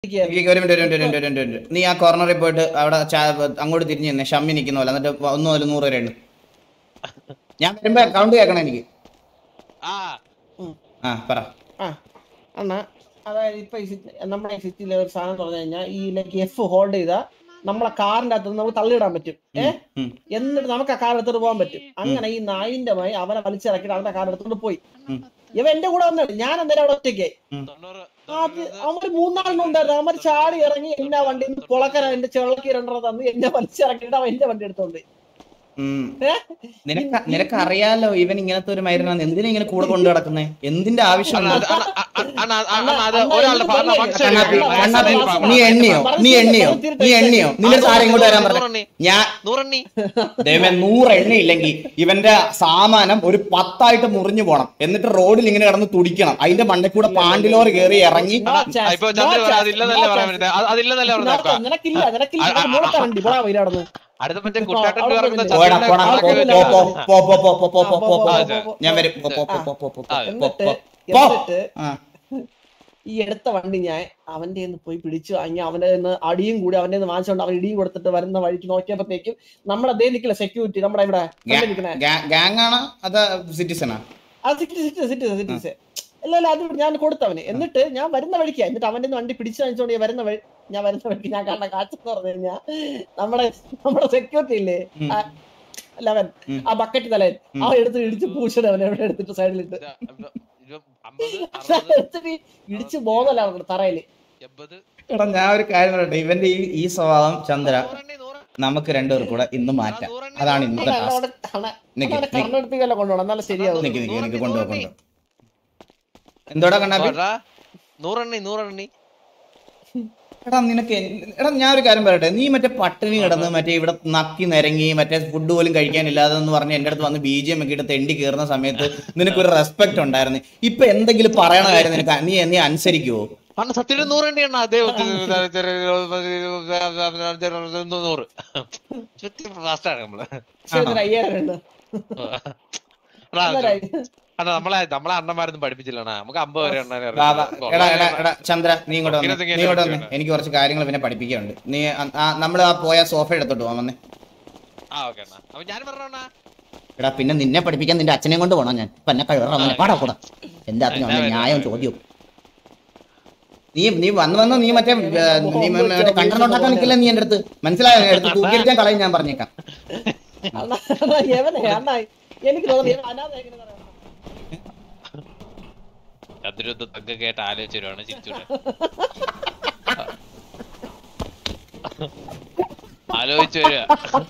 എനിക്ക് ഒരു മിനിറ്റ് ഒരു മിനിറ്റ് ഒരു മിനിറ്റ് ഒരു മിനിറ്റ്, ഒരു മിനിറ്റ് നീ ആ കോർണറിൽ പോയിട്ട് അവിടെ ചാ- അങ്ങോട്ട് തിരിഞ്ഞു തന്നെ ഷമ്മി നിൽക്കുന്ന പോലെ എന്നിട്ട് ഒന്ന് മുതൽ നൂറ് വരെ ഉണ്ട് ഞാൻ വരുമ്പോ കൗണ്ട് കേൾക്കണം എനിക്ക് ആ ആ പറ ആ അണ്ണാ അതായത് ഇപ്പൊ ഈ സിറ്റി- നമ്മുടെ ഈ സിറ്റിയിലെ ഒരു സാധനം പറഞ്ഞു കഴിഞ്ഞാൽ ഈ ലൈക്ക് എഫ് ഹോൾഡ് ചെയ്താ നമ്മളെ കാറിന്റെ അകത്ത് നമുക്ക് തള്ളിയിടാൻ പറ്റും ഏ ഉം. എന്നിട്ട് നമുക്ക് ആ കാർ എടുത്തിട്ട് പോകാൻ പറ്റും അങ്ങനെ ഈ നായിന്റെ മായി അവനെ വലിച്ചിറക്കിയിട്ട് അവന്റെ കാർ എടുത്തോണ്ട് പോയി ഉം. ഇവ എന്റെ കൂടെ വന്നു ഞാൻ അന്നേരം അവിടെ ഒറ്റയ്ക്കായി തൊണ്ണൂറ് അത് അവര് മൂന്നാളിനും ഉണ്ടായിരുന്നു അവന്മാർ ചാടി ഇറങ്ങി എന്നെ വണ്ടി കുളക്കര എന്റെ ചെളക്കി രണ്ടെണ്ണം തന്നു എന്നെ വലിച്ചിറക്കിയിട്ട് അവൻ എന്റെ വണ്ടി എടുത്തോണ്ട് പോയി. ഉം. ഏ? നിനക്ക് നിനക്ക് അറിയാലോ ഇവൻ ഇങ്ങനത്തെ ഒരു മരുന്നാണ് എന്തിനാ ഇങ്ങനെ കൂടെ കൊണ്ടു നടക്കുന്നേ എന്തിന്റെ ആവശ്യം അണ്ണാ, അത് അണ്ണാ, അണ്ണാ, അണ്ണാ, അണ്ണാ, അത് ഒരാളുടെ ഫ- അണ്ണാ, function കണ്ണാപ്പി, ഇല്ല. കണ്ണാപ്പി, അണ്ണാ, നീ എണ്ണിയോ നീ എണ്ണിയോ നീ എണ്ണിയോ നിന്റെ സാരം ഇങ്ങോട്ട് വരാൻ പറഞ്ഞു നൂറെണ്ണി. ഞാൻ നൂറെണ്ണി ദൈവമേ നൂറ് എണ്ണ ഇല്ലെങ്കിൽ ഇവന്റെ സാമാനം ഒരു പത്തായിട്ട് മുറിഞ്ഞു പോണം എന്നിട്ട് റോഡിൽ ഇങ്ങനെ കിടന്ന് തുടിക്കണം അതിന്റെ മണ്ടയിൽ കൂടെ പാണ്ടിലോറ് കയറി ഇറങ്ങി No ആ, chance, ഇപ്പൊ no ചന്ദ്രൻ chance, അതില്ലെന്നല്ലേ no പറയാൻ chance. പറ്റുന്നത് അത് അതില്ലെന്നല്ലേ No പറഞ്ഞേക്കാം chance. നിനക്കില്ല നിനക്കില്ല ആ, ആ, നിനക്ക് മൂളത്തെ വണ്ടി ഇവിടെ വരാടുന്നു അടുത്ത മറ്റേ ആ, കുട്ടാട്ടൻ അവിടെ ഇറങ്ങുന്ന പോയി. പോടാ, ചന്ദ്രനെ പോടാ, പോ, കണക്കില്ല. പോ, പോ, പോ, പോ, പോ, പോ, പോ, പോ, പോ. ആ, അതെ. ഞാൻ വരും പോ, പോ, പോ, പോ, പോ, പോ, ആ, പോ, എന്നിട്ട് പോ. പോ. എന്നിട്ട് ആ. ഈ എടുത്ത വണ്ടി ഞാൻ അവന്റെ നിന്ന് പോയി പിടിച്ചു വാങ്ങി അവന്റെ നിന്ന് അടിയും കൂടി അവന്റെ നിന്ന് വാങ്ങിച്ചോണ്ട് അവൻ ഇടിയും കൊടുത്തിട്ട് വരുന്ന വഴിക്ക് നോക്കിയപ്പോഴത്തേക്കും നമ്മുടെ അതേ നിക്കില്ല സെക്യൂരിറ്റി നമ്മുടെ ഇവിടെ ഗാ- നിൽക്കണേ ഗാ- ഗാങ് ആണോ അതോ സിറ്റിസണാ അത് സിറ്റി സിറ്റി സിറ്റി സിറ്റി അല്ല അല്ല അത് ഞാൻ കൊടുത്തവന് എന്നിട്ട് ഞാൻ വരുന്ന വഴിക്കാ എന്നിട്ട് അവന്റെ നിന്ന് വണ്ടി പിടിച്ചു വാങ്ങിച്ചോണ്ട് ഞാൻ വരുന്ന വഴി ഞാൻ വരുന്ന വഴിക്ക് ഞാൻ കണ്ട കാഴ്ച എന്ന് പറഞ്ഞു കഴിഞ്ഞാൽ നമ്മുടെ നമ്മുടെ സെക്യൂരിറ്റി ഇല്ലേ ഉം. ലെവൻ ഉം. ആ ബക്കറ്റ് തലയൻ ഉം. അവൻ എടുത്ത് ഇടിച്ച് പൂശണ അവനെ എവിടെ എടുത്തിട്ട് സൈഡിലിട്ട് ഇത് ഇപ്പൊ- ഇത് അമ്പത് അറുപത് എടുത്തിട്ട് ഇടിച്ച് ബോധല്ല അവർക്ക് തറയില് എൺപത് എടാ ഞാൻ ഒരു കാര്യം പറയട്ടെ ഇവന്റെ ഈ ഈ സ്വഭാവം ചന്ദ്ര നൂറെണ്ണി നൂറ് നമുക്ക് രണ്ടുപേർ കൂടെ ഇന്ന് മാറ്റാം അതാണ് ഇന്നത്തെ ടാസ്ക് നിക്ക്, നിക്ക്. കർണടുപ്പിക്കല്ല കൊണ്ടുപോകണം എന്നാലും ശരിയാവും നിക്ക് നിക്ക് എനിക്ക് കൊണ്ടുപോ കൊണ്ടുപോ എന്തോടാ കണ്ണാപ്പി എടാ, നൂറെണ്ണി നൂറെണ്ണി എടാ നിനക്ക് എൻ- എടാ ഞാൻ ഒരു കാര്യം പറയട്ടെ നീ മറ്റേ പട്ടിണി കിടന്ന് മറ്റേ ഇവിടെ നക്കി നിരങ്ങി മറ്റേ ഫുഡ് പോലും കഴിക്കാനില്ലാതെ എന്ന് പറഞ്ഞ് എന്റെ അടുത്ത് വന്ന് ബി ജി എം ഒക്കെ ഇട്ട് തെണ്ടി കയറുന്ന സമയത്ത് നിനക്കൊരു റെസ്പെക്ട് ഉണ്ടായിരുന്നു ഇപ്പൊ എന്തെങ്കിലും പറയണ കാര്യം നിനക്ക് നീ നീ അനുസരിക്കുവോ അണ്ണ സത്യം നൂറെണ്ണി എണ്ണ അതേ നൂറ് ഫാസ്റ്റാണ് നമ്മള് അയ്യായിരം ഉണ്ട് എടാ, അന്നേരം അണ്ണാ നമ്മളെ നമ്മളെ അണ്ണന്മാരൊന്നും പഠിപ്പിച്ചില്ലണ്ണ നമുക്ക് അമ്പത് വരെ എണ്ണ വാ, വാ. എടാ എടാ എടാ ചന്ദ്ര നീ ഇങ്ങോട്ട് വന്നേ ഇരുപത്തിയഞ്ച് നീ ഇങ്ങോട്ട് വന്നേ ഇരുപത്തിയഞ്ച് എനിക്ക് കുറച്ച് കാര്യങ്ങൾ പിന്നെ പഠിപ്പിക്കാനുണ്ട് നീ നമ്മൾ ആ പോയ സോഫ എടുത്തോട്ട് പോവാൻ വന്നേ ആ ഓക്കെ അണ്ണാ അപ്പൊ ഞാൻ പറഞ്ഞോണ്ണാ എടാ പിന്നെ നിന്നെ പഠിപ്പിക്കാൻ നിന്റെ അച്ഛനെയും കൊണ്ട് പോണം ഞാൻ ഇപ്പൊ എന്നെ കഴിവറ പാടാ കൂടാ എന്റെ അച്ഛനും അമ്മ ന്യായവും ചോദ്യവും നീ നീ വന്ന് വന്ന് നീ മറ്റേ ഏ, നീ മറ്റേ കണ്ടന്റ് ഉണ്ടാക്കാൻ നിൽക്കില്ല നീ എന്റെ അടുത്ത് മനസ്സിലായോ ഞാൻ എടുത്ത് തൂക്കിയിരിക്കാൻ കളയും ഞാൻ പറഞ്ഞേക്കാം അണ്ണാ, അണ്ണാ, എവനെ അണ്ണാ എനിക്ക് തോന്നുന്നു ഇവൻ അനാഥ എങ്ങനെ പറയാം അതിരൊന്ന് തങ്ക കേട്ട് ആലോചിച്ചു വരുവാണ് ചിരിച്ചൂടെ ആലോചിച്ചു വരിക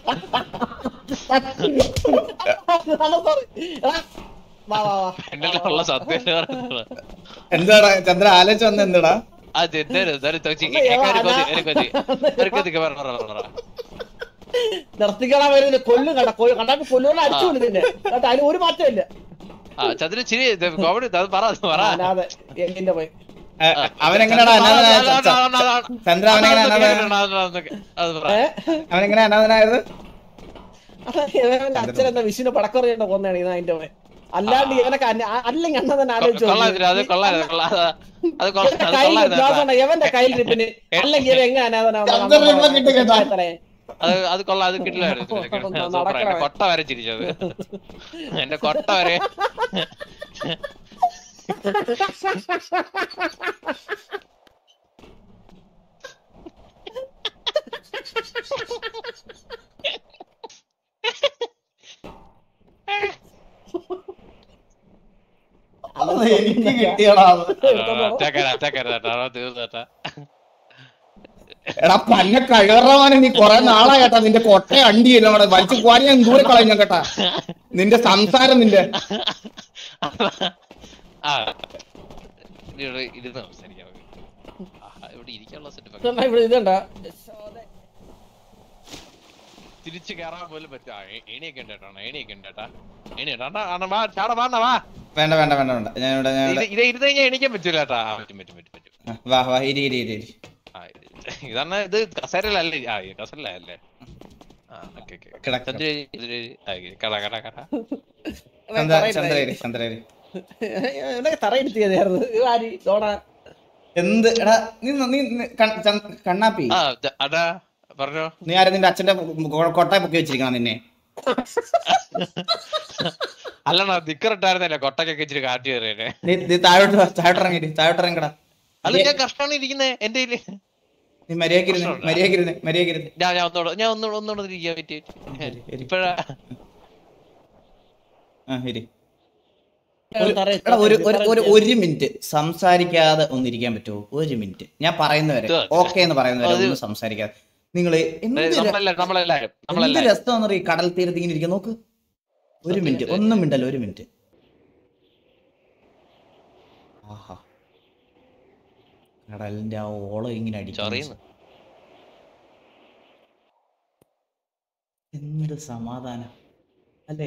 അണ്ണാ, sorry. എടാ, വാ വാ വാ എന്നെല്ലാം ഉള്ള സത്യം പറയുന്നത് എന്താടാ ചന്ദ്ര ആലോചിച്ച് വന്ന എന്താടാ അത് എന്തായാലും എന്തായാലും തോച്ചി അണ്ണാ, കേൾക്കാൻ അണ്ണാ. കൊതി എനിക്ക് കൊതി എനിക്ക് കൊതി പറ പറ പറ നിർത്തിക്കളാൻ വരുന്നത് കൊല്ലും കണ്ട കൊല്ലും കണ്ടാൽ കൊല്ലുകൊണ്ട് അടിച്ചു കൊല്ലു നിന്നെ കേട്ടോ അതിന് ഒരു മാറ്റമില്ല ആ ചന്ദ്രൻ ചിരി കോമഡി അത് പറ അത് പറ അനാഥ എന്റെ പോയി ഏ, അവനെങ്ങനെയാടാ അനാഥനായ ച- ച- ചന്ദ്ര അവനെങ്ങനെ അനാഥനായ അത് പറ ഏ അവനെങ്ങനെ അനാഥനായത് ഇവന്റെ അച്ഛൻ എന്താ വിഷുവിന് പടക്കറിയുണ്ടോ കൊന്നാണ് ഇത് അതിന്റെ പോയി അല്ലാണ്ട് ഇവനൊക്കെ അന്ന- ആ- അല്ലെങ്കിൽ അണ്ണ തന്നെ ആലോചിച്ചു കൊള്ളാതിരി അത് കൊള്ളാതെ കൊള്ളാതെ അത് കൊള്ളാതെ അത് കയ്യിൽ കൊള്ളാതെ ഗ്ലാസ് എവന്റെ കയ്യിൽ ഇരിപ്പിന് അല്ലെങ്കിൽ ഇവൻ എങ്ങനെ ചന്ദ്രൻ ഇപ്പൊ കിട്ടി കേട്ടോ. അനാഥനാവുന്ന അത് അത് കൊള്ളാം അത് കിട്ടില്ലായിരുന്നു സൂപ്പർ എന്റെ കൊട്ട വരെ ചിരിച്ചത് എന്റെ കൊട്ട വരെ അത് എനിക്ക് കിട്ടിയടാ അത്. അറ്റാക്കര അറ്റാക്കര തീർന്നേട്ടാ എടാ പന്ന കഴിവറവാനെ നീ കൊറേ നാളാ കേട്ടാ നിന്റെ കൊട്ട അണ്ടിയല്ലോ അവിടെ വലിച്ചു പോരി ഞാൻ ദൂരെ കളഞ്ഞ കേട്ടാ നിന്റെ സംസാരം നിന്റെ ആ ഇവിടെ ഇരുന്ന് സംസാരിക്കാം നമുക്ക്. ആഹാ, ഇവിടെ ഇരിക്കാനുള്ള സെറ്റ് ഇവിടെ ഇതുണ്ടാ തിരിച്ചു കയറാൻ പോലും പറ്റും ആ, ഏ- ഏണിയൊക്കെ ഉണ്ട് കേട്ടോ ഏണിയൊക്കെ ഉണ്ട് കേട്ടാ ഏണി ഉണ്ട്. അണ്ണാ, അണ്ണാ, വാ ചാടാ വാ അണ്ണാ, വാ വേണ്ട വേണ്ട വേണ്ട വേണ്ട ഞാൻ ഇവിടെ ഞാൻ ഇത് ഇവിടെ ഇത് ഇരുന്ന് കഴിഞ്ഞാൽ എണീക്കാൻ പറ്റൂല കേട്ടാ ആ, പറ്റും പറ്റും പറ്റും പറ്റും ആ, വാ വാ ഇരി ഇരി ഇരി ഇരി ആ ഇത് ഇതാണ് ഇത് കസേരയിലല്ലേ ആ ഈ കസേരയിലല്ലേ ആ ഓക്കെ ഓക്കെ കിടക്ക്. ചന്ദ്ര ഇതില് ആ, ഈ കട കട കട ചന്ദ്ര ചന്ദ്ര ഇരി ചന്ദ്ര ഇരി ഇവനൊക്കെ തറയെടുത്തിയതായിരുന്നു ആരി ഡോണ എന്ത് എടാ നീ നീ നീ കൺ- ചന്ദ്- കണ്ണാപ്പി ആ ദ- അതാ പറഞ്ഞോ നീ ആരും നിന്റെ അച്ഛന്റെ കൊ- കൊട്ടായ പൊക്കി വെച്ചിരിക്കണം നിന്നെ അല്ലണ ദിക്കറിട്ടായിരുന്നല്ലേ കൊട്ടക്കൊക്കെ ഇച്ചിരി കാറ്റ് കയറിയേ നീ നീ താഴോട്ട് വാ, താഴോട്ട് ഇറങ്ങി താഴോട്ട് ഇറങ്ങടാ അല്ല ഞാൻ കഷ്ടാണ് ഇരിക്കുന്നത് എന്റെ കയ്യില് നീ മര്യാദക്കിരുന്ന് മര്യാദക്കിരുന്ന് മര്യാദക്കിരുന്ന് ഞാൻ ഞാൻ ഒന്നോട് ഞാൻ ഒന്നോട് ഒന്നോട് ഇരിക്കാൻ പറ്റി ശരി. ഇപ്പഴാ ആ ശരി ഒരു തറ എടാ ഒരു ഒരു ഒരു ഒരു മിനിറ്റ് സംസാരിക്കാതെ ഒന്നിരിക്കാൻ പറ്റുമോ ഒരു മിനിറ്റ് ഞാൻ പറയുന്നവരെ ഇത് ഓക്കെ എന്ന് പറയുന്നവരെ അത് ഒന്നും സംസാരിക്കാതെ നിങ്ങൾ എന്ത് ര- നമ്മളെല്ലാരും നമ്മളെല്ലാരും എന്ത് നമ്മളെല്ലാരും രസമാണെന്ന് ഈ കടൽ തീരത്ത് ഇങ്ങനെ ഇരിക്കാൻ നോക്ക് ഒരു മിനിറ്റ് ഒന്നും മിണ്ടല്ലോ ഒരു മിനിറ്റ് ആഹാ കടലിന്റെ ആ ഓളം ഇങ്ങനെ അടിക്കുന്നു ചൊറിയുന്നു എന്ത് സമാധാനം അല്ലേ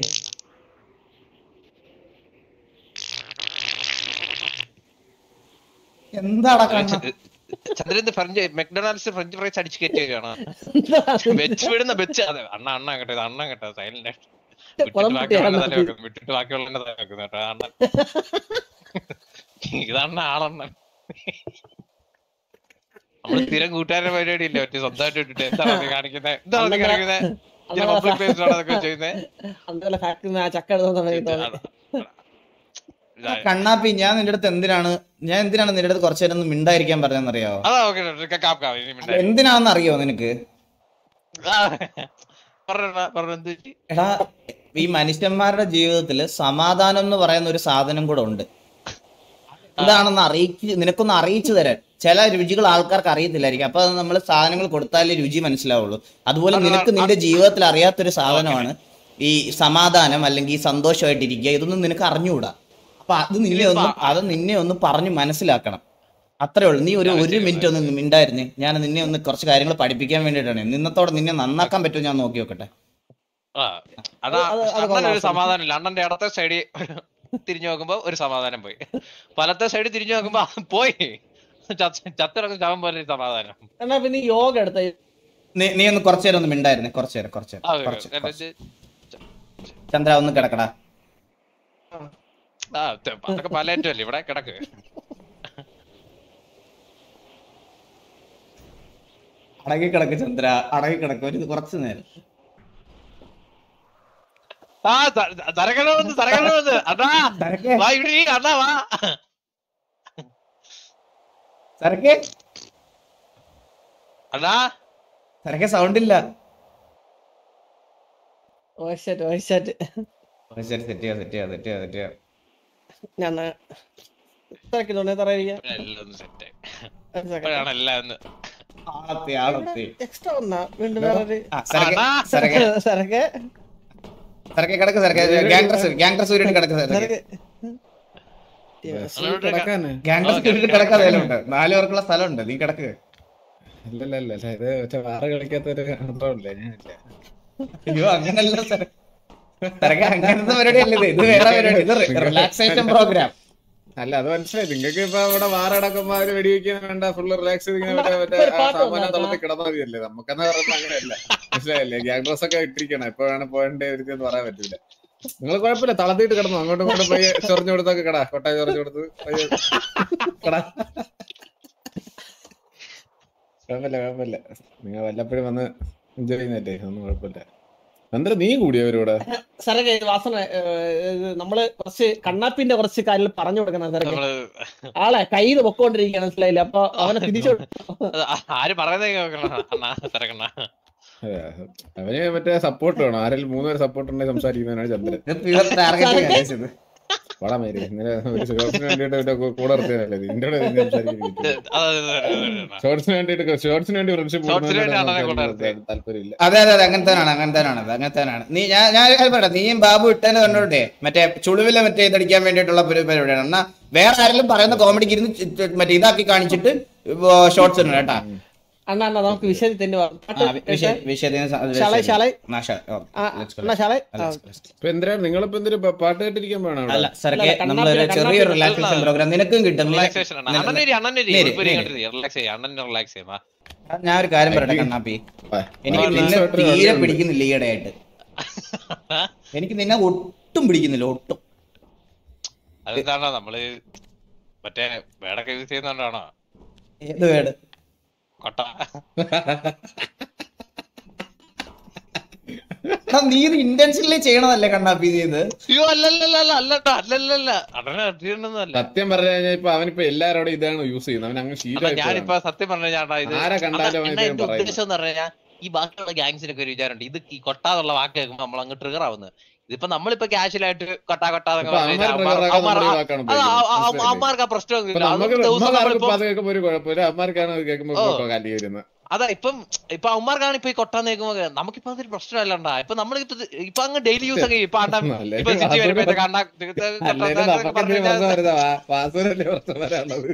എന്താടാ കണ്ണ Chandran French McDonald's French fries അടിച്ചു കയറ്റിയാണ് വെച്ച് വിടുന്ന വെച്ച് അതെ അണ്ണ അണ്ണ കേട്ടോ ഇത് അണ്ണ കേട്ടോ സൈലന്റ് വിട്ടിട്ട് ബാക്കിയുള്ള തല വെക്കുന്നു വിട്ടിട്ട് ബാക്കിയുള്ള തല വെക്കുന്നു കേട്ടോ അണ്ണൻ ഇതണ്ണ ആളണ്ണൻ നമ്മള് സ്ഥിരം കൂട്ടുകാരുടെ പരിപാടി ഇല്ലേ ഒറ്റ സ്വന്തമായിട്ട് വിട്ടിട്ട് എന്താണ് നീ കാണിക്കുന്നത് എന്താണ് നീ കാണിക്കുന്നത് ഇങ്ങനെ പബ്ലിക് പ്ലേസിലാണ് അതൊക്കെ ചെയ്യുന്നത് അന്നേരം ഫാക്ടറി ആ ചക്ക എടുത്ത സമയത്ത് തോന്നി. കണ്ണാപ്പി ഞാൻ നിന്റെ അടുത്ത് എന്തിനാണ് ഞാൻ എന്തിനാണ് നിന്റെ അടുത്ത് കുറച്ചു നേരം ഒന്ന് മിണ്ടായിരിക്കാൻ പറഞ്ഞെന്നറിയാവോ അതാ ഓക്കെ കാപ്പ് ഇനി മിണ്ടായി. എന്തിനാണെന്ന് അറിയോ നിനക്ക് ആ, പറഞ്ഞോടാ, പറഞ്ഞോ, എന്ത് പറ്റി? എടാ ഈ മനുഷ്യന്മാരുടെ ജീവിതത്തിൽ സമാധാനം എന്ന് പറയുന്ന ഒരു സാധനം കൂടെ ഉണ്ട് എന്താണെന്ന് അറിയിച്ച് നിനക്കൊന്ന് അറിയിച്ചു തരാൻ ചില രുചികൾ ആൾക്കാർക്ക് അറിയത്തില്ലായിരിക്കും അപ്പൊ നമ്മൾ സാധനങ്ങൾ കൊടുത്താലേ രുചി മനസ്സിലാവുള്ളൂ അതുപോലെ നിനക്ക് നിന്റെ ജീവിതത്തിൽ അറിയാത്തൊരു സാധനമാണ് ഈ സമാധാനം അല്ലെങ്കിൽ സന്തോഷമായിട്ടിരിക്കുക ഇതൊന്നും നിനക്ക് അറിഞ്ഞുകൂടാ അപ്പൊ അത് നിന്നെ ഒന്ന് അത് നിന്നെ ഒന്ന് പറഞ്ഞ് മനസ്സിലാക്കണം അത്രേ ഉള്ളൂ നീ ഒരു ഒരു മിനിറ്റ് ഒന്ന് മിണ്ടായിരുന്നേ ഞാൻ നിന്നെ ഒന്ന് കുറച്ച് കാര്യങ്ങൾ പഠിപ്പിക്കാൻ വേണ്ടിയിട്ടാണ് ഇന്നത്തോടെ നിന്നെ നന്നാക്കാൻ പറ്റുമോ ഞാൻ നോക്കി നോക്കട്ടെ ആ, അതാ അത് അത് അണ്ണൻ കൊള്ളാം. ഒരു സമാധാനം ഇല്ല അണ്ണന്റെ ഇടത്തെ സൈഡിൽ തിരിഞ്ഞു നോക്കുമ്പോ ഒരു സമാധാനം പോയി വലത്തെ സൈഡിൽ തിരിഞ്ഞു നോക്കുമ്പോ പോയി ചത്തിറങ്ങും ചവൻ പോലെ ഒരു സമാധാനം എന്നാ പിന്നെ ഈ യോഗ എടുത്ത നീ നീ ഒന്ന് കുറച്ചു നേരം ഒന്ന് മിണ്ടായിരുന്നേ കുറച്ചു നേരം കുറച്ചു ആ, നേരം കുറച്ച് എന്നിട്ട് കുറച്ച്. ചന്ദ്ര ഒന്ന് കിടക്കടാ ആ ത- അതൊക്കെ പലേറ്റല്ലേ ഇവിടെ കിടക്ക് അടങ്ങി കിടക്ക് ചന്ദ്ര അടങ്ങി കിടക്ക് ഒരു കുറച്ചു നേരം ആ തരകണമെന്ന് തരകണമെന്ന് അതാ സരക്കെ വാ ഇവിടെ ഇരി, അണ്ണാ വാ സരക്കെ അണ്ണാ സരക്കെ സൗണ്ട് ഇല്ല ഓശാറ്റ് ഓശാറ്റ് ഓ, ശരി സെറ്റ് ചെയ്യാം സെറ്റ് ചെയ്യാം സെറ്റ് ചെയ്യാം സെറ്റ് ചെയ്യാം ഞാൻ തിരക്കിന്നുണ്ട് തറയിരിക്കാം എല്ലാം സെറ്റ് ഇപ്പോഴാണ് എല്ലാം ഒന്ന് ആളത്തി ആളത്തി എക്സ്ട്രാ വന്നാ വീണ്ടും വേറൊരു ആ സരക്കെ അണ്ണാ. സരക്കെ സരക്ക് സരക്കെ കിടക്ക് സരക്കെ ഗാങ്ടർസ് ഗാങ്ടർസ് ഉരുട്ട് കിടക്ക് സരക്കെ സരക്ക് അങ്ങോട്ട് കിടക്കാന് ഗാങ്ടർസ് ഉരുട്ട് കിടക്കാൻ സ്ഥലമുണ്ട് നാല് പേർക്കുള്ള സ്ഥലമുണ്ട് നീ കിടക്ക് അല്ലല്ല അല്ല അല്ല ഇത് മറ്റേ വേറെ കളിക്കാത്തൊരു കണ്ടോല്ലേ ഞാനില്ല അയ്യോ അങ്ങനല്ല സര സരക്കെ അങ്ങനത്തെ പരിപാടി അല്ല ഇത് ഇത് വേറെ പരിപാടി ഇത് റിലാക്സേഷൻ പ്രോഗ്രാം അല്ല അത് മനസ്സിലായി നിങ്ങൾക്ക് ഇപ്പൊ ഇവിടെ വാറടക്കുമ്പോ അവര് വെടിവെക്കാൻ വേണ്ട ഫുള്ള് റിലാക്സ് ചെയ്ത് ഇങ്ങനെ മറ്റേ മറ്റേ ഒരു ആ പാട്ട് സാമാനം വന്നാ തള്ളത്തിൽ കിടന്നാൽ മതിയല്ലേ നമുക്കെന്ന് പറയുമ്പോ അങ്ങനെയല്ല മനസ്സിലായില്ലേ ഗ്യാങ് ഡ്രസ് ഒക്കെ ഇട്ടിരിക്കണം എപ്പോ വേണം പോകണ്ടേ എന്ന് പറയാൻ പറ്റില്ല നിങ്ങൾ കുഴപ്പമില്ല തളർത്തിയിട്ട് കിടന്നു അങ്ങോട്ടും ഇങ്ങോട്ടും പോയി ചൊറിഞ്ഞു കൊടുത്തൊക്കെ കടാ കൊട്ടായി ചൊറിഞ്ഞു കൊടുത്ത് പയ്യെ കടാ കുഴപ്പമില്ല കുഴപ്പമില്ല നിങ്ങൾ വല്ലപ്പോഴും വന്ന് എൻജോയ് ചെയ്യുന്നല്ലേ ഒന്നും കുഴപ്പമില്ല ചന്ദ്ര നീ കൂടിയോ അവരോട് സരക്ക് ഇത് വാസന ഏഹ്, ഇത് നമ്മള് കുറച്ച് കണ്ണാപ്പിന്റെ കുറച്ച് കാര്യങ്ങൾ പറഞ്ഞു കൊടുക്കണം സരക്ക് നമ്മള് ആളെ കയ്യിൽ പൊക്കോണ്ടിരിക്കുകയാണ് മനസ്സിലായില്ല അപ്പൊ അവനെ തിരിച്ചു അത് ആ- ആര് പറയുന്നത് കേൾക്കണം അണ്ണാ തിരക്കണ്ണ അതെ, അവന് മറ്റേ സപ്പോർട്ട് വേണം ആരെങ്കിലും മൂന്നുപേര് സപ്പോർട്ട് ഉണ്ടെങ്കിൽ സംസാരിക്കുന്നവനാണ് ചന്ദ്രൻ ഇത് പ്യുവർ ടാർഗറ്റ് ഇത് വടാ മേരി ഇന്നലെ ഒരു ഷോർട്സിന് വേണ്ടിയിട്ട് ഇവന്റെ കൂ- കൂടെ നിർത്തിയതല്ലേ ഇത് ഇതിന്റെ കൂടെ ഇരുന്ന് സംസാരിക്കുന്നത് ഷോർട്സിന് വേണ്ടിയിട്ട് ഷോർട്സിന് വേണ്ടി ഫ്രണ്ട്ഷിപ്പ് Shorts ന് വേണ്ടി അണ്ണനെ കൂടെ നിർത്തി. താല്പര്യമില്ല അതെ അതെ അതെ അങ്ങനെ തന്നെയാണ് അങ്ങനെ തന്നെയാണ് അത് അങ്ങനെ തന്നെയാണ് നീ ഞാൻ ഞാൻ ഒരു കാര്യം പറയട്ടെ നീയും ബാബു ഇട്ടേന്ന് കണ്ടോട്ടെ മറ്റേ ചുളിവിലെ മറ്റേ ഇതടിക്കാൻ വേണ്ടിയിട്ടുള്ള ഒരു പരിപാടിയാണ് എന്നാ വേറെ ആരെങ്കിലും പറയുന്ന കോമഡിക്ക് ഇരുന്ന് ചി- ചി- മറ്റേ ഇതാക്കി കാണിച്ചിട്ട് ഷോർട്സ് ഉണ്ട് കേട്ടാ അണ്ണാ അണ്ണാ നമുക്ക് വിഷയത്തിൽ തന്നെ വാ. പാട്ട് ആ, വി- വിഷയ- വിഷയത്തിന് സ- അത് ശാലൈ, വിഷയം. ശാലൈ. ആ, ശാ- ഓ, ആ, let's go, അണ്ണാ let's Salai go, let's go, let's go. ഇപ്പൊ എന്തിനാ നിങ്ങളിപ്പോ എന്തൊരു പാട്ട് കേട്ടിരിക്കാൻ വേണം അവിടെ അല്ല സരക്കെ അല്ല, കണ്ണാപ്പി- നമ്മളൊരു ചെറിയൊരു കണ്ണാപ്പി- റിലാക്സേഷൻ പ്രോഗ്രാം നിനക്കും കിട്ടും നിന- റിലാക്സേഷൻ ആണ് നിന- അണ്ണനേരി അണ്ണനേരി നേര്, റിലാക്സ് ചെയ്യാം അണ്ണൻ റിലാക്സ് ചെയ്യാം വാ. ഞാൻ ഒരു കാര്യം പറയട്ടെ കണ്ണാപ്പി ആ, എനിക്ക് ആ, നിന്നെ ആ, തീരെ ആ, പിടിക്കുന്നില്ല ഈയിടെയായിട്ട് എനിക്ക് നിന്നെ ഒട്ടും പിടിക്കുന്നില്ല ഒട്ടും അതെന്താണോ നമ്മള് മറ്റേ വേടൊക്കെ യൂസ് ചെയ്യുന്നോണ്ടാണോ ഏത് വേട് കൊട്ട എടാ നീ ഇത് ഇന്റൻഷനലി ചെയ്യണതല്ലേ കണ്ണാപ്പി നീ ഇത് അയ്യോ അല്ലല്ലല്ല അല്ലട്ടോ അല്ലല്ലല്ല അടനെ അറിയണമെന്നല്ല സത്യം പറഞ്ഞു കഴിഞ്ഞാൽ ഇപ്പൊ അവനിപ്പോ എല്ലാരോടും ഇതാണ് യൂസ് ചെയ്യുന്നത് അവൻ അങ്ങ് അപ്പൊ ശീലമായിട്ട് ഞാനിപ്പോ സത്യം പറഞ്ഞ ചേട്ടാ ഇത് ആരെ കണ്ടാലും അതാ അവൻ എന്നാ ഇതേ എന്റെ പറയുന്നത്. ഉദ്ദേശം എന്ന് പറഞ്ഞാൽ ഈ ബാക്കിയുള്ള ഗ്യാങ്സിനൊക്കെ ഒരു വിചാരമുണ്ട് ഇത് ഈ കൊട്ടാന്നുള്ള വാക്ക് കേൾക്കുമ്പോ നമ്മൾ അങ്ങ് ട്രിഗർ ആവുന്നത് ഇതിപ്പോ നമ്മളിപ്പോ കാഷ്വലായിട്ട് കൊട്ടാ കൊട്ടാന്നൊക്കെ ഇപ്പൊ പറഞ്ഞു അവന്മാർ കഴിഞ്ഞാൽ trigger അവന്മാർ- ആക്കാൻ അവന്മാർ- നമ്മുടെ വാക്കാണ് അത് ആ- ആ- ആ- ഉപയോഗിക്കുന്നത്. അവന്മാർക്ക് ആ ഇപ്പൊ പ്രശ്നമൊന്നുമില്ല നമുക്ക് അത് ദിവസം നമ്മൾക്കും നമ്മളിപ്പോ അത് കേൾക്കുമ്പോ ഒരു കുഴപ്പമില്ല അമ്മമാർക്കാണ് അത് കേൾക്കുമ്പോ ഓ. ഫോട്ടോ കാലി വരുന്നത് അതാ ഇപ്പം ഇപ്പൊ അവന്മാർക്കാണ് ഇപ്പൊ ഈ കൊട്ടാന്ന് കേൾക്കുമ്പോ നമുക്കിപ്പോ അതൊരു പ്രശ്നമല്ലണ്ടാ ഇപ്പൊ നമ്മൾ ഇപ്പൊ അങ്ങ് ഡെയിലി യൂസ് ഒക്കെ ഇപ്പൊ അണ്ണാ നല്ല ഇപ്പൊ സിറ്റി വാസന വരുമ്പോ കണ്ടാ അല്ലെങ്കിൽ നമുക്ക് എന്തെങ്കിലും പ്രശ്നം വരുന്നതാ വാസുവിനല്ലേ പ്രശ്നം വരാനുള്ളത്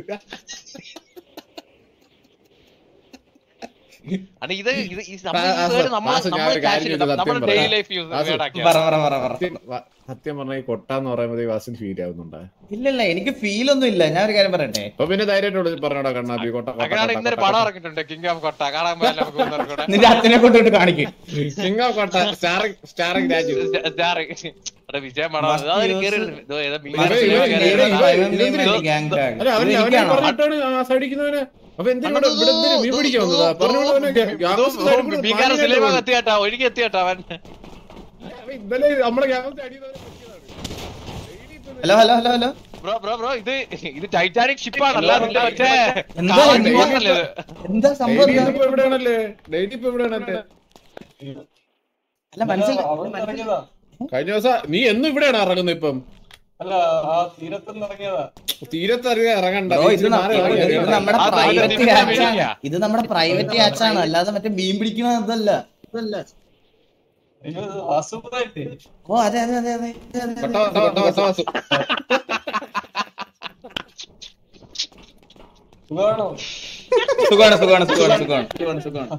അല്ല ഇത് ഇത് ഈ ആ, ആ, നമ്മൾ വാസു, ഞാൻ നമ്മൾ ഒരു കാര്യം ചോദിച്ചു, നമ്മൾ സത്യം ഡെയിലി പറയാം. ലൈഫ് യൂസ് വാസു, പറ പറ പറ പറ സത്യം വ- സത്യം പറഞ്ഞ ഈ കൊട്ടാന്ന് പറയുമ്പോൾ വാസിന് ഫീൽ ആവുന്നുണ്ടാ ഇല്ല ഇല്ല എനിക്ക് ഫീൽ ഒന്നും ഇല്ല ഞാൻ ഒരു കാര്യം പറയട്ടെ അപ്പൊ പിന്നെ ധൈര്യമായിട്ട് പറഞ്ഞോടാ കണ്ണാപ്പി കൊട്ട കൊട്ട, അങ്ങനെയാണ് കൊട്ട, ഇന്നൊരു കൊട്ട, പടം കൊട്ട. ഇറക്കിയിട്ടുണ്ട് കിങ് ഓഫ് കൊട്ട കാണാൻ പോയാലും നമുക്ക് മൂന്നാർ കൂടെ നിന്റെ അച്ഛനെ കൊണ്ടിട്ട് കാണിക്കും king of Kotha starring starring Raju ജാറ്. എടാ വിജയം പടം Must അതൊരു use- കേറി ഇതോ ഏതോ മീൻ ഇവൻ- സിനിമ ഇവൻ- കേറി ഇവൻ- ഇടുന്ന- ഇവൻ- ഇവൻ- gang tag. അല്ല അവൻ ഇത് അവനെ എനിക്കാണോ? പറഞ്ഞിട്ടാണ് ആ സൈഡിക്കുന്നവനെ അപ്പൊ എന്തിനാ ഇവിടെ ഇവിടെ എന്തിനാ മീൻ പിടിക്കാൻ വന്നതാ ഇതോ- പറഞ്ഞോളൂ അവനെ ഇതോ- ഗ്യാങ്സ്റ്റർ സൈഡിൽ കൂടെ ബീഹാർ മാനിയായിട്ട് സിനിമ പോകുന്നു. എത്തിയാട്ടാ ഒഴുകി എത്തിയാട്ടാ അവൻ അവൻ ഇന്നലെ നമ്മളെ ഗ്യാങ്സ്റ്റർ അടിയതവനെ പറ്റിയതാണ്. Hello hello hello hello bro bro bro ഇത് ഇത് ടൈറ്റാനിക് ഷിപ്പാണ് അല്ലാതെ ഇതിന്റെ മറ്റേ എന്താ കാവാൻ ഇത്? ബോട്ടല്ലേ ഇത്? എന്താ സംഭവം ഡെയിലി എന്താ? ഇപ്പൊ എവിടെയാണല്ലേ ഡെയിലി ഇപ്പൊ എവിടെയാണല്ലേ അല്ല മനസ്സിലായി അവിടെ ഇറങ്ങിയതാ കഴിഞ്ഞ ദിവസം നീ എന്നും ഇവിടെയാണ് ഇറങ്ങുന്നത് ഇപ്പം അല്ല ആ തീരത്തുനിന്ന് ഇറങ്ങിയതാ തീരത്തറിയാൻ ഇറങ്ങണ്ട ബ്രോ നീ ഇത് ഇച്ചിരി ന- മാറി ഇത് ഇറങ്ങി ഇത് അറിയണം. നമ്മുടെ അത് പ്രൈവറ്റ് ഇതിന്റെ യാച്ചാണ് പേരില്ല. ഇത് നമ്മുടെ പ്രൈവറ്റ് യാച്ചാണ് അല്ലാതെ മറ്റേ മീൻ പിടിക്കണ ഇതല്ല ഇതല്ല അയ്യോ അസുഖമായിട്ട് ഓ അതെ അതെ അതെ അതെ അതെ, അതെ, കൊട്ട അതെ. വാസു, കൊട്ട വാസു, വാസു. സുഖമാണോ സുഖമാണ് സുഖമാണ് സുഖമാണ് സുഖമാണ് സുഖമാണ് സുഖമാണ്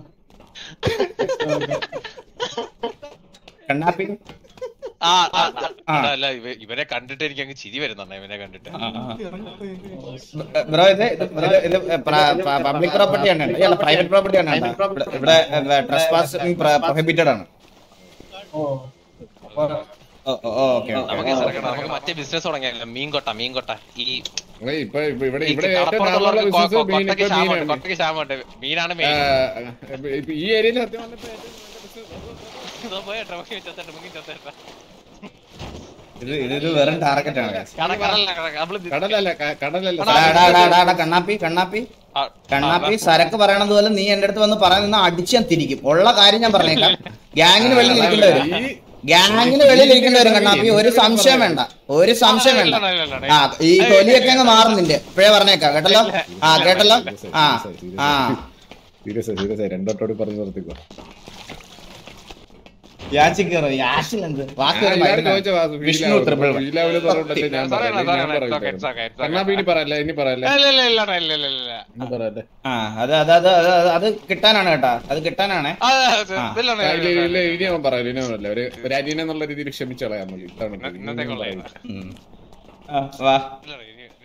കണ്ണാപ്പി ആ ആ, ആ, ആ. അല്ല, അല്ല ഇവ- ഇവരെ കണ്ടിട്ട് എനിക്ക് അങ്ങ് ചിരി വരുന്നുണ്ട് ഇവനെ കണ്ടിട്ട് ബ്രോ ഇത് ഇത് ഇത് ഇത് പബ്ലിക് പ്രോപ്പർട്ടി ആണ് അല്ല പ്രൈവറ്റ് പ്രോപ്പർട്ടി ആണ് ഇവിടെ- ഇവിടെ ട്രസ്പാസിംഗ് പ്രൊഹിബിറ്റഡ് ആണ് ഓ ഓക്കെ നമുക്ക് ഇറങ്ങണം. നമുക്ക് മറ്റേ ബിസിനസ് തുടങ്ങിയല്ലോ മീൻകൊട്ട മീൻകൊട്ട ഈ ഏയ് ഇപ്പൊ ഇപ്പൊ ഇവിടെ ഈ ഇവിടെ ഏറ്റവും ലാഭമുള്ള കടപ്പുറത്തുള്ളവർക്ക് കൊ- ബിസിനസ് കൊ- മീൻ കൊട്ടയ്ക്ക് ഇപ്പൊ ക്ഷാമമുണ്ട് മീനാണ് കൊട്ടയ്ക്ക് ക്ഷാമമുണ്ട് മീനാണ് ആ, മെയിൻ ഇപ്പൊ ഈ ഏരിയയിൽ സത്യം പറഞ്ഞപ്പോ ഏറ്റവും നല്ല business പോയേട്ടാ മുക്കി ചത്തേട്ടാ മുക്കി ചത്തേട്ടാ ഇത് ഇതൊരു വെറും ടാർഗറ്റ് ആണ് guys. കട കടലല്ല കട നമ്മള് ബി- കടലല്ല ക- കടലല്ല എടാ, എടാ, എടാ, എടാ, എടാ, കണ്ണാപ്പി കണ്ണാപ്പി ആ, കണ്ണാപ്പി സരക്ക് പറയണത് പോലെ നീ എന്റെ അടുത്ത് വന്ന് പറയാൻ നിന്ന് അടിച്ച് ഞാൻ തിരിക്കും ഉള്ള കാര്യം ഞാൻ പറഞ്ഞേക്കാം ഗ്യാങ്ങിന് വെളിയിൽ ഇരിക്കേണ്ടവരും ഈ ഗ്യാങ്ങിന് വെളിയിൽ ഇരിക്കേണ്ടവരും കണ്ണാപ്പി ഒരു സംശയം വേണ്ട ഒരു സംശയം വേണ്ട ഇല്ല, ഇല്ല, ഇല്ല, ഇല്ല. ആ ഈ തൊലിയൊക്കെ അങ്ങ് മാറും നിന്റെ ഇപ്പഴേ പറഞ്ഞേക്കാം കേട്ടല്ലോ ആ കേട്ടല്ലോ ആ ആ സീരിയസ് സീരിയസ് രണ്ടോട്ടോട് പറഞ്ഞു നിർത്തിക്കോ യാചിക്കറോ യാശിലെന്ത് വാക്ക് ഒരു എല്ലാവരും മരുന്നാണ്. ചോദിച്ച വാസു, വിഷ്ണു ഫീലാവും. triple one. ഫീലാവില്ല പറഞ്ഞിട്ടല്ലേ ഞാൻ Sorry, പറയല്ലേ, sorry, ഞാൻ sorry, പറയില്ല. it's okay, it's okay, it's okay. കണ്ണാ ഇനി പറയല്ലേ ഇനി പറയല്ലേ ഇല്ല, ഇല്ല, ഇല്ല, ഇല്ല, ഇല്ല, ഇല്ല, ഇല്ല. ഇനി പറയല്ലേ ആ അത് അത് അത് അത് അത് അത് കിട്ടാനാണ് കേട്ടാ അത് കിട്ടാനാണ് ആ, അത് ആ. ഇല്ല, ആ, ഇല്ല, ഇല്ല, ഇല്ല, ഇല്ല, ഇനി അവൻ പറയല്ലേ ഇനി അവൻ പറയല്ലേ ഒരു ഒരു അനിയനെ എന്നുള്ള രീതിയിൽ ക്ഷമിച്ചു കളയാൻ മതി ഇതാണ് ഇന്നത്തേക്കുള്ള പറയില്ല. ഇല്ല, ഉം. ആ, വാ ഇല്ല, ഇനി